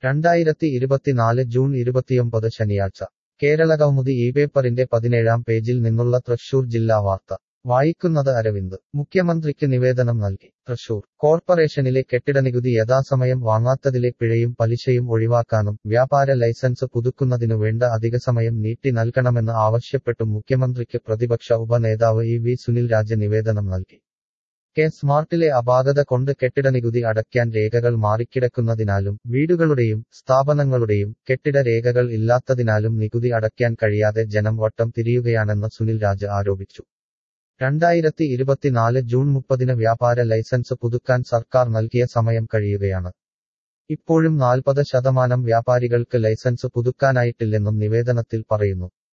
രണ്ടായിരത്തി ഇരുപത്തിനാല് ജൂൺ ഇരുപത്തിയൊമ്പത് ശനിയാഴ്ച കേരളകൗമുദി ഈ പേപ്പറിന്റെ പതിനേഴാം പേജിൽ നിന്നുള്ള തൃശൂർ ജില്ലാ വാർത്ത വായിക്കുന്നത് അരവിന്ദ് മുഖ്യമന്ത്രിക്ക് നിവേദനം നൽകി തൃശൂർ കോർപ്പറേഷനിലെ കെട്ടിടനികുതി യഥാസമയം വാങ്ങാത്തതിലെ പിഴയും പലിശയും ഒഴിവാക്കാനും വ്യാപാര ലൈസൻസ് പുതുക്കുന്നതിനു വേണ്ട അധികസമയം നീട്ടി നൽകണമെന്ന് ആവശ്യപ്പെട്ടു മുഖ്യമന്ത്രിക്ക് പ്രതിപക്ഷ ഉപനേതാവ് ഇ വി സുനിൽ രാജ് നിവേദനം നൽകി കെ സ്മാർട്ടിലെ അപാകത കൊണ്ട് കെട്ടിടനികുതി അടയ്ക്കാൻ രേഖകൾ മാറിക്കിടക്കുന്നതിനാലും വീടുകളുടെയും സ്ഥാപനങ്ങളുടെയും കെട്ടിട രേഖകൾ ഇല്ലാത്തതിനാലും നികുതി അടയ്ക്കാൻ കഴിയാതെ ജനം വട്ടം തിരിയുകയാണെന്ന് സുനിൽ രാജ് ആരോപിച്ചു രണ്ടായിരത്തി ഇരുപത്തിനാല് ജൂൺ മുപ്പതിന് വ്യാപാര ലൈസൻസ് പുതുക്കാൻ സർക്കാർ നൽകിയ സമയം കഴിയുകയാണ് ഇപ്പോഴും നാൽപ്പത് ശതമാനം വ്യാപാരികൾക്ക് ലൈസൻസ് പുതുക്കാനായിട്ടില്ലെന്നും നിവേദനത്തിൽ പറയുന്നു